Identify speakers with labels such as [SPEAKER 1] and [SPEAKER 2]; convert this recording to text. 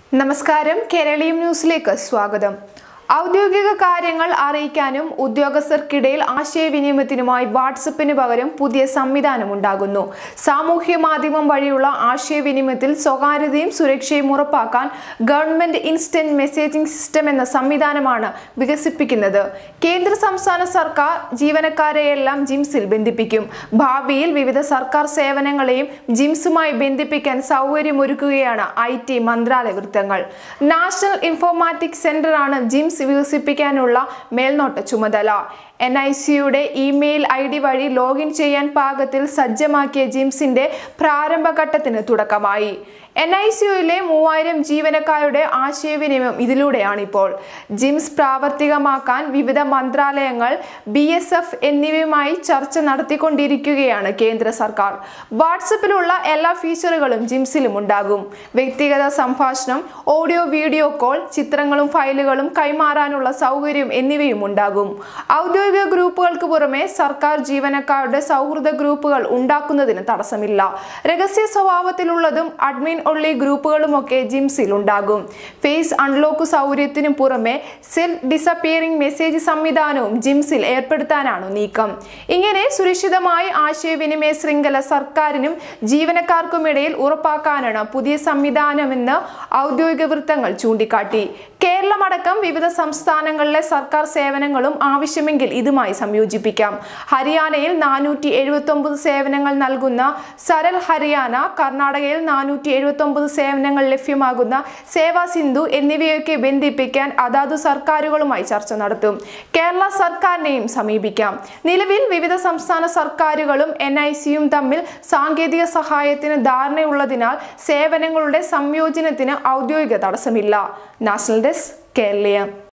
[SPEAKER 1] നമസ്കാരം കേരളീയം ന്യൂസിലേക്ക് സ്വാഗതം ഔദ്യോഗിക കാര്യങ്ങൾ അറിയിക്കാനും ഉദ്യോഗസ്ഥർക്കിടയിൽ ആശയവിനിമയത്തിനുമായി വാട്സപ്പിന് പകരം പുതിയ സംവിധാനം ഉണ്ടാകുന്നു സാമൂഹ്യ മാധ്യമം വഴിയുള്ള ആശയവിനിമയത്തിൽ സ്വകാര്യതയും സുരക്ഷയും ഉറപ്പാക്കാൻ ഗവൺമെന്റ് ഇൻസ്റ്റന്റ് മെസ്സേജിംഗ് സിസ്റ്റം എന്ന സംവിധാനമാണ് വികസിപ്പിക്കുന്നത് കേന്ദ്ര സംസ്ഥാന സർക്കാർ ജീവനക്കാരെയെല്ലാം ജിംസിൽ ബന്ധിപ്പിക്കും ഭാവിയിൽ വിവിധ സർക്കാർ സേവനങ്ങളെയും ജിംസുമായി ബന്ധിപ്പിക്കാൻ സൗകര്യമൊരുക്കുകയാണ് ഐ ടി മന്ത്രാലയ വൃത്തങ്ങൾ നാഷണൽ ഇൻഫോർമാറ്റിക് സെന്ററാണ് ജിംസ് വികസിപ്പിക്കാനുള്ള മേൽനോട്ട ചുമതല എൻ ഐ സിയുടെ ഇമെയിൽ ഐ ഡി വഴി ലോഗിൻ ചെയ്യാൻ പാകത്തിൽ സജ്ജമാക്കിയ ജിംസിന്റെ പ്രാരംഭഘട്ടത്തിന് തുടക്കമായി എൻ ഐ സിയുയിലെ മൂവായിരം ജീവനക്കാരുടെ ആശയവിനിമയം ഇതിലൂടെയാണിപ്പോൾ ജിംസ് പ്രാവർത്തികമാക്കാൻ വിവിധ മന്ത്രാലയങ്ങൾ ബി എസ് എഫ് എന്നിവയുമായി ചർച്ച നടത്തിക്കൊണ്ടിരിക്കുകയാണ് കേന്ദ്ര സർക്കാർ വാട്സപ്പിലുള്ള എല്ലാ ഫീച്ചറുകളും ജിംസിലും ഉണ്ടാകും വ്യക്തിഗത സംഭാഷണം ഓഡിയോ വീഡിയോ കോൾ ചിത്രങ്ങളും ഫയലുകളും കൈമാറാനുള്ള സൗകര്യം എന്നിവയും ഉണ്ടാകും ഔദ്യോഗിക ഗ്രൂപ്പുകൾക്ക് പുറമെ സർക്കാർ ജീവനക്കാരുടെ സൗഹൃദ ഗ്രൂപ്പുകൾ ഉണ്ടാക്കുന്നതിന് തടസ്സമില്ല രഹസ്യ സ്വഭാവത്തിലുള്ളതും അഡ്മിൻ ഉള്ളി ഗ്രൂപ്പുകളുമൊക്കെ ജിംസിൽ ഉണ്ടാകും ഫേസ് അൺലോക്ക് സൗകര്യത്തിനു പുറമെ സെൽഫ് ഡിസപ്പിയറിംഗ് മെസ്സേജ് സംവിധാനവും ജിംസിൽ ഏർപ്പെടുത്താനാണ് നീക്കം ഇങ്ങനെ സുരക്ഷിതമായ ആശയവിനിമയ ശൃംഖല സർക്കാരിനും ജീവനക്കാർക്കുമിടയിൽ ഉറപ്പാക്കാനാണ് പുതിയ സംവിധാനമെന്ന് ഔദ്യോഗിക വൃത്തങ്ങൾ ചൂണ്ടിക്കാട്ടി കേരളമടക്കം വിവിധ സംസ്ഥാനങ്ങളിലെ സർക്കാർ സേവനങ്ങളും ആവശ്യമെങ്കിൽ ഇതുമായി സംയോജിപ്പിക്കാം ഹരിയാനയിൽ നാനൂറ്റി എഴുപത്തി ഒമ്പത് സേവനങ്ങൾ നൽകുന്ന സരൽ ഹരിയാന കർണാടകയിൽ നാനൂറ്റി എഴുപത്തി ഒമ്പത് സേവനങ്ങൾ ലഭ്യമാകുന്ന സേവാ സിന്ധു എന്നിവയൊക്കെ ബന്ധിപ്പിക്കാൻ അതാതു സർക്കാരുകളുമായി ചർച്ച നടത്തും കേരള സർക്കാരിനെയും സമീപിക്കാം നിലവിൽ വിവിധ സംസ്ഥാന സർക്കാരുകളും എൻ ഐ സിയും തമ്മിൽ സാങ്കേതിക സഹായത്തിന് ധാരണയുള്ളതിനാൽ സേവനങ്ങളുടെ സംയോജനത്തിന് ഔദ്യോഗിക തടസ്സമില്ല നാഷണൽ ഡെസ്ക് കേരളീയ